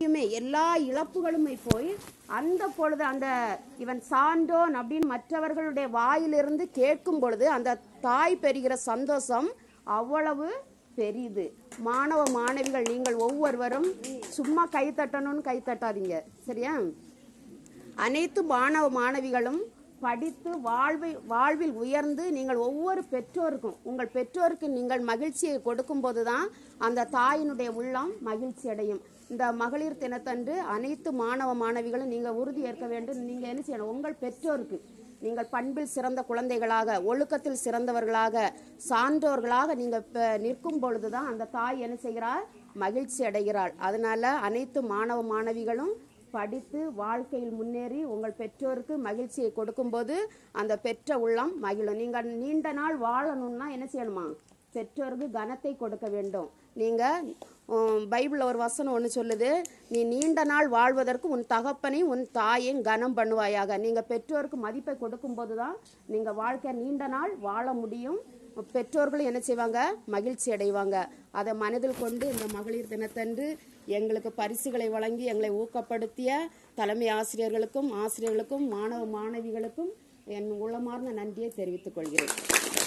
எல்லாமே எல்லா இழப்புகளுமே போய் அந்த பொழுது அந்த இவன் சான்றோன் அப்படின்னு மற்றவர்களுடைய வாயிலிருந்து கேட்கும் பொழுது அந்த தாய் பெறுகிற சந்தோஷம் அவ்வளவு பெரிது மாணவ மாணவிகள் நீங்கள் ஒவ்வொருவரும் சும்மா கை தட்டணும்னு கை தட்டாதீங்க சரியா அனைத்து மாணவ மாணவிகளும் படித்து வாழ்வில் வாழ்வில் உயர்ந்து நீங்கள் ஒவ்வொரு பெற்றோருக்கும் உங்கள் பெற்றோருக்கு நீங்கள் மகிழ்ச்சியை கொடுக்கும்போது தான் அந்த தாயினுடைய உள்ளம் மகிழ்ச்சி அடையும் இந்த மகளிர் தினத்தன்று அனைத்து மாணவ மாணவிகளும் நீங்கள் உறுதி ஏற்க வேண்டும் நீங்கள் என்ன செய்யணும் உங்கள் பெற்றோருக்கு நீங்கள் பண்பில் சிறந்த குழந்தைகளாக ஒழுக்கத்தில் சிறந்தவர்களாக சான்றோர்களாக நீங்கள் இப்போ நிற்கும் பொழுது தான் அந்த தாய் என்ன செய்கிறார் மகிழ்ச்சி அடைகிறாள் அதனால அனைத்து மாணவ மாணவிகளும் படித்து வாழ்க்கையில் முன்னேறி உங்கள் பெற்றோருக்கு மகிழ்ச்சியை கொடுக்கும்போது அந்த பெற்ற உள்ளம் மகிழும் நீங்கள் நீண்ட நாள் வாழணும்னா என்ன செய்யணுமா பெற்றோருக்கு கனத்தை கொடுக்க வேண்டும் நீங்கள் பைபிளில் ஒரு வசனம் ஒன்று சொல்லுது நீ நீண்ட நாள் வாழ்வதற்கு உன் தகப்பனையும் உன் தாயையும் கனம் பண்ணுவாயாக நீங்கள் பெற்றோருக்கு மதிப்பை கொடுக்கும்போது தான் நீங்கள் வாழ்க்கை நீண்ட நாள் வாழ முடியும் பெற்றோர்களும் என்ன செய்வாங்க மகிழ்ச்சி அடைவாங்க அதை மனதில் கொண்டு இந்த மகளிர் தினத்தன்று எங்களுக்கு பரிசுகளை வழங்கி எங்களை ஊக்கப்படுத்திய தலைமை ஆசிரியர்களுக்கும் ஆசிரியர்களுக்கும் மாணவ மாணவிகளுக்கும் என் உள்ளமார்ந்த நன்றியை தெரிவித்துக் கொள்கிறேன்